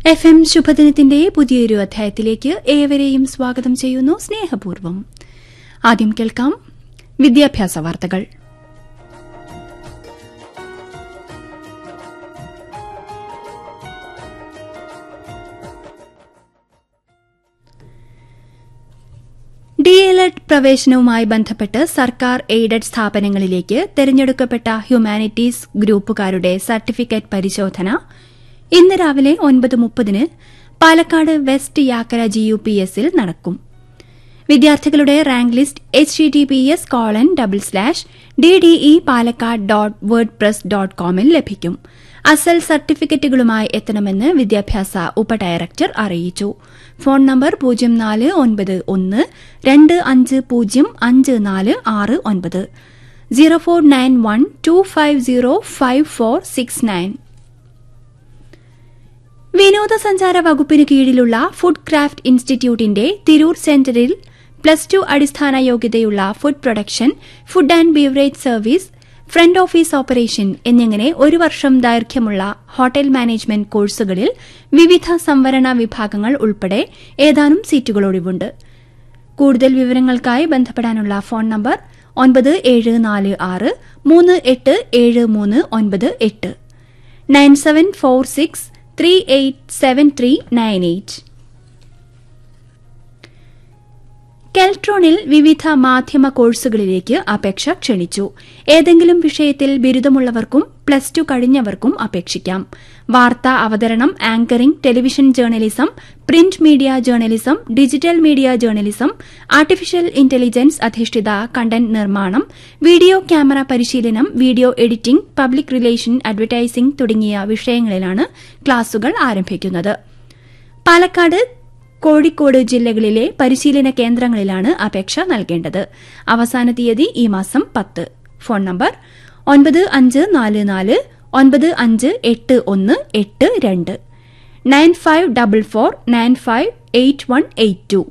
F M ശുഭദിനത്തിന്റെ പുതിയൊരു അധ്യായത്തിലേക്ക് ഏവരെയും സ്വാഗതം ചെയ്യുന്നു സ്നേഹപൂർവ്വം ആദ്യം കേൾക്കാം വിദ്യാഭ്യാസ വാർത്തകൾ ഡി എൽ എഡ് പ്രവേശനവുമായി ബന്ധപ്പെട്ട് സർക്കാർ എയ്ഡഡ് സ്ഥാപനങ്ങളിലേക്ക് തെരഞ്ഞെടുക്കപ്പെട്ട ഹ്യൂമാനിറ്റീസ് ഗ്രൂപ്പുകാരുടെ സർട്ടിഫിക്കറ്റ് പരിശോധന ഇന്ന് രാവിലെ ഒൻപത് മുപ്പതിന് Palakkad West Yakkara G U P എസിൽ നടക്കും വിദ്യാർത്ഥികളുടെ rank list H T T P S colon double slash D D E Palakkad dot WordPress dot കോമിൽ ലഭിക്കും അസൽ സർട്ടിഫിക്കറ്റുകളുമായി എത്തണമെന്ന് വിദ്യാഭ്യാസ ഉപഡയറക്ടർ അറിയിച്ചു ഫോൺ നമ്പർ പൂജ്യം നാല് ഒൻപത് ഒന്ന് രണ്ട് അഞ്ച് പൂജ്യം അഞ്ച് നാല് ആറ് ഒൻപത് zero four nine one two five zero five four six nine വിനോദസഞ്ചാര വകുപ്പിന് കീഴിലുള്ള ഫുഡ് ക്രാഫ്റ്റ് ഇൻസ്റ്റിറ്റ്യൂട്ടിന്റെ തിരൂർ സെന്ററിൽ പ്ലസ് ടു അടിസ്ഥാന യോഗ്യതയുള്ള food production food and beverage service front office operation എന്നിങ്ങനെ ഒരു വർഷം ദൈർഘ്യമുള്ള ഹോട്ടൽ മാനേജ്മെന്റ് കോഴ്സുകളിൽ വിവിധ സംവരണ വിഭാഗങ്ങൾ ഉൾപ്പെടെ ഏതാനും സീറ്റുകൾ ഒഴിവുണ്ട് കൂടുതൽ വിവരങ്ങൾക്കായി ബന്ധപ്പെടാനുള്ള ഫോൺ നമ്പർ ഒൻപത് ഏഴ് നാല് ആറ് മൂന്ന് എട്ട് ഏഴ് മൂന്ന് ഒൻപത് എട്ട് nine seven four six three eight seven three nine eight കെൽട്രോണിൽ വിവിധ മാധ്യമ കോഴ്സുകളിലേക്ക് അപേക്ഷ ക്ഷണിച്ചു ഏതെങ്കിലും വിഷയത്തിൽ ബിരുദമുള്ളവർക്കും പ്ലസ് ടു കഴിഞ്ഞവർക്കും അപേക്ഷിക്കാം വാർത്താ അവതരണം anchoring television journalism print media journalism digital media journalism artificial intelligence അധിഷ്ഠിത കണ്ടന്റ് നിർമ്മാണം വീഡിയോ ക്യാമറ പരിശീലനം video editing public relation advertising തുടങ്ങിയ വിഷയങ്ങളിലാണ് ക്ലാസുകൾ ആരംഭിക്കുന്നത് പാലക്കാട് കോഴിക്കോട് ജില്ലകളിലെ പരിശീലന കേന്ദ്രങ്ങളിലാണ് അപേക്ഷ നൽകേണ്ടത് അവസാന തീയതി ഈ മാസം പത്ത് ഫോൺ നമ്പർ ഒൻപത് അഞ്ച് നാല് നാല് ഒൻപത് അഞ്ച് എട്ട് ഒന്ന് എട്ട് രണ്ട് nine five double four nine five eight one eight two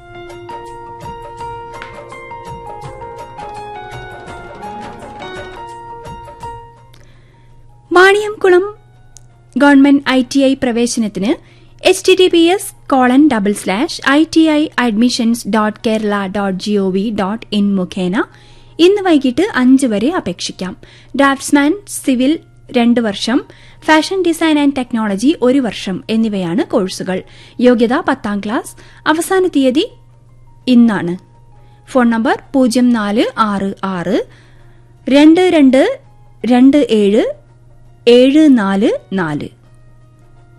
Vaniyamkulam government I T I പ്രവേശനത്തിന് H T T P S colon double slash I T I admissions dot Kerala dot G O V dot in മുഖേന ഇന്ന് വൈകിട്ട് അഞ്ച് വരെ അപേക്ഷിക്കാം draughtsman civil രണ്ട് വർഷം fashion design and technology ഒരു വർഷം എന്നിവയാണ് കോഴ്സുകൾ യോഗ്യത പത്താം ക്ലാസ് അവസാന തീയതി ഇന്നാണ് ഫോൺ നമ്പർ പൂജ്യം നാല് ആറ് ആറ് രണ്ട് രണ്ട് രണ്ട് ഏഴ് ഏഴ് നാല് നാല്